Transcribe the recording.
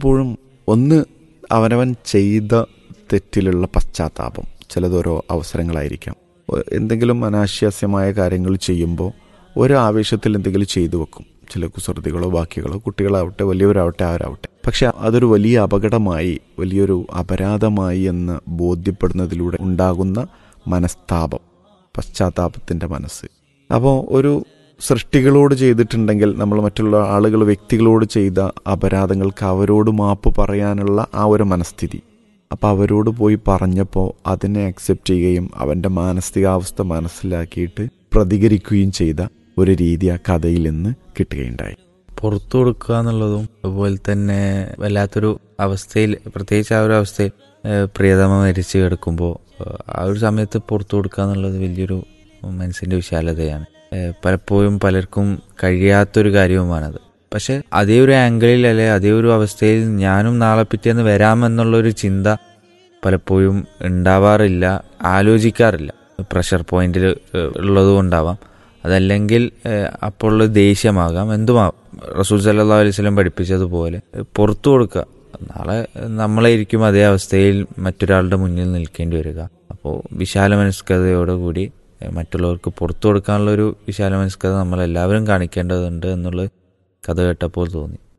പലപ്പോഴും ഒന്ന് അവനവൻ ചെയ്ത തെറ്റിലുള്ള പശ്ചാത്താപം ചിലതോരോ അവസരങ്ങളായിരിക്കാം ഒ- എന്തെങ്കിലും അനാശാസ്യമായ കാര്യങ്ങൾ ചെയ്യുമ്പോൾ ഒരു ആവേശത്തിൽ എന്തെങ്കിലും ചെയ്തു വെക്കും ചില കുസൃതികളോ ബാക്കികളോ കുട്ടികളാവട്ടെ വലിയവരാവട്ടെ ആരാവട്ടെ പക്ഷെ അതൊരു വലിയ അപകടമായി വലിയൊരു അപരാധമായി എന്ന് ബോധ്യപ്പെടുന്നതിലൂടെ ഉണ്ടാകുന്ന മനസ്താപം പശ്ചാത്താപത്തിൻ്റെ മനസ്സ് അപ്പോൾ ഒരു സൃഷ്ടികളോട് ചെയ്തിട്ടുണ്ടെങ്കിൽ നമ്മൾ മറ്റുള്ള ആളുകൾ വ്യക്തികളോട് ചെയ്ത അപരാധങ്ങൾക്ക് അവരോട് മാപ്പ് പറയാനുള്ള ആ ഒരു മനസ്ഥിതി അപ്പോൾ അവരോട് പോയി പറഞ്ഞപ്പോൾ അതിനെ അക്സെപ്റ്റ് ചെയ്യുകയും അവൻ്റെ മാനസികാവസ്ഥ മനസ്സിലാക്കിയിട്ട് പ്രതികരിക്കുകയും ചെയ്ത ഒരു രീതി ആ കഥയിൽ നിന്ന് കിട്ടുകയുണ്ടായി പുറത്തു കൊടുക്കുക എന്നുള്ളതും അതുപോലെ തന്നെ വല്ലാത്തൊരു അവസ്ഥയിൽ പ്രത്യേകിച്ച് ആ ഒരു അവസ്ഥയിൽ ഏഹ്, പ്രിയതമ മരിച്ചു കിടക്കുമ്പോൾ ഏഹ്, ആ ഒരു സമയത്ത് പുറത്തു കൊടുക്കുക എന്നുള്ളത് വലിയൊരു മനസ്സിന്റെ വിശാലതയാണ് ഏഹ്, പലപ്പോഴും പലർക്കും കഴിയാത്തൊരു കാര്യവുമാണത് പക്ഷെ അതേ ഒരു ആംഗിളിൽ അല്ലെ അതേ ഒരു അവസ്ഥയിൽ ഞാനും നാളെ പിറ്റേന്ന് വരാമെന്നുള്ളൊരു ചിന്ത പലപ്പോഴും ഉണ്ടാവാറില്ല ആലോചിക്കാറില്ല പ്രഷർ പോയിന്റിൽ ഉള്ളത് കൊണ്ടാവാം അതല്ലെങ്കിൽ ഏഹ്, അപ്പോൾ ഉള്ള ദേഷ്യമാകാം എന്തുമാകാം റസൂൽ സല്ലാ അലൈഹി സ്വലം പഠിപ്പിച്ചതുപോലെ ഏഹ്, പുറത്തു കൊടുക്കുക നാളെ നമ്മളായിരിക്കും അതേ അവസ്ഥയിൽ മറ്റൊരാളുടെ മുന്നിൽ നിൽക്കേണ്ടി വരിക അപ്പോൾ വിശാല മനസ്കതയോടുകൂടി ഏഹ്, മറ്റുള്ളവർക്ക് പുറത്തു കൊടുക്കാനുള്ള ഒരു വിശാല മനസ്കത നമ്മൾ എല്ലാവരും കാണിക്കേണ്ടതുണ്ട് എന്നുള്ളത് കഥ കേട്ടപ്പോൾ തോന്നി